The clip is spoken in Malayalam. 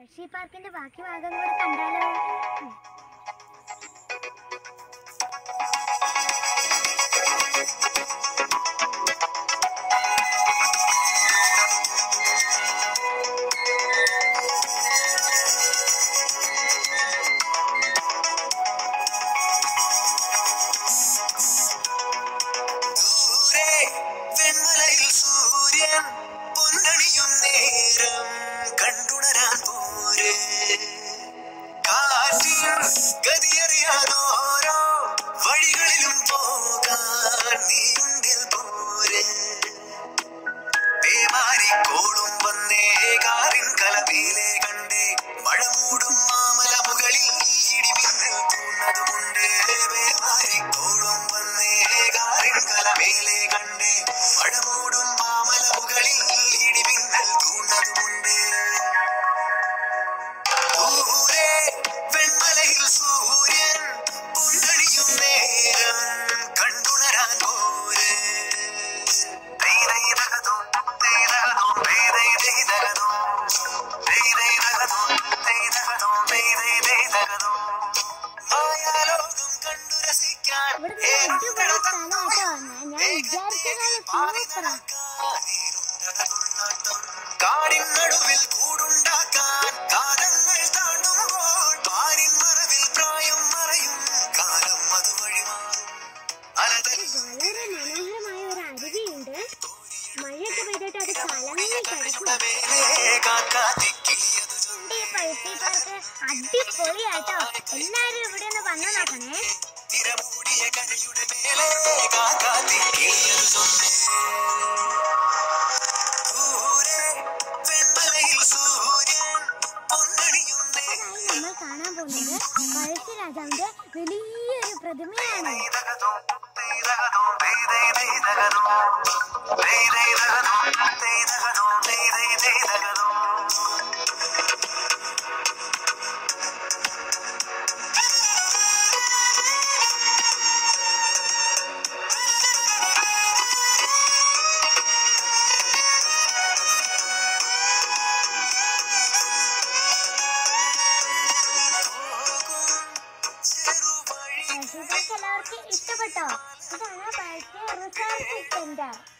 പഴശ്ശി പാർക്കിന്റെ ബാക്കി ഭാഗം കൂടെ കണ്ടാലോ ഉം. ദൂരെ വെൺമലയിൽ സൂര്യൻ പൊന്നണിയും നേരം കണ്ടുണരാൻ പോരെ കാറ്റിൻ ഗതിയറിയാതോരോ വഴികളിലും പോകാൻ നീയുണ്ടിൽ പോരെ പേമാരിക്കോളും വന്നേ കാറിൻ കലമേലെ കണ്ടേ മഴ മൂടും മാമല മുകളിൽ ഇടിമിന്നൽ തൂന്നതുമുണ്ട് പേമാരിക്കോളും വന്നേ കാറിൻ കലമേലെ കണ്ടേ മഴ മൂടും മാമല മുകളിൽ ഇടിമിന്നൽ തൂന്നതുമുണ്ട് ദൂരെ വെൺമലയിൽ സൂര്യൻ പൊന്നണിയും നേരം കണ്ടുണരാൻ പോരെ ദൈദൈതകതും ദൈതകതും ദൈദൈതകതും ദൈദൈതകതും ദൈതകതും ദൈദൈതകതും മായാലോകം കണ്ടു രസിക്കാൻ ഇവിടുന്ന് അടിപൊളി സ്ഥലം കേട്ടോ ഞാൻ വിചാരിച്ചതാണ് സൂപ്പറാ കാടിൻ നടുവിൽ കൂടുണ്ടാക്കാൻ കാലങ്ങൾ താണ്ടുമ്പോൾ പാരിൻ മറവിൽ പ്രായം മറയും കാലം അതുവഴി മാറും അലതൽ വളരെ മനോഹരമായ ഒരു അരുവിയുണ്ട് മഴയൊക്കെ പെയ്തിട്ട് അത് കലങ്ങി കിടക്കും മേലെ കാക്കാത്തിക്കിയത് ഈ പഴശ്ശി പാർക്ക് അടിപൊളിയാട്ടോ എല്ലാരും ഇവിടെ ഒന്ന് വന്നു നോക്കണേ തിരമൂടിയ കരയുടെ മേലെ കാക്കാത്തിക്കിയത് ചൊന്നേ ദൂരെ വെൺമലയിൽ സൂര്യൻ പൊന്നണിയും അതായി നമ്മൾ കാണാൻ പോകുന്നത് പഴശ്ശി രാജാവിന്റെ വലിയൊരു പ്രതിമയാണ് പഴശ്ശി പാർക്ക് എല്ലാവർക്കും ഇഷ്ടപ്പെട്ടോ ഇതാണ് പഴശ്ശി റിസർച്ച് സെന്റർ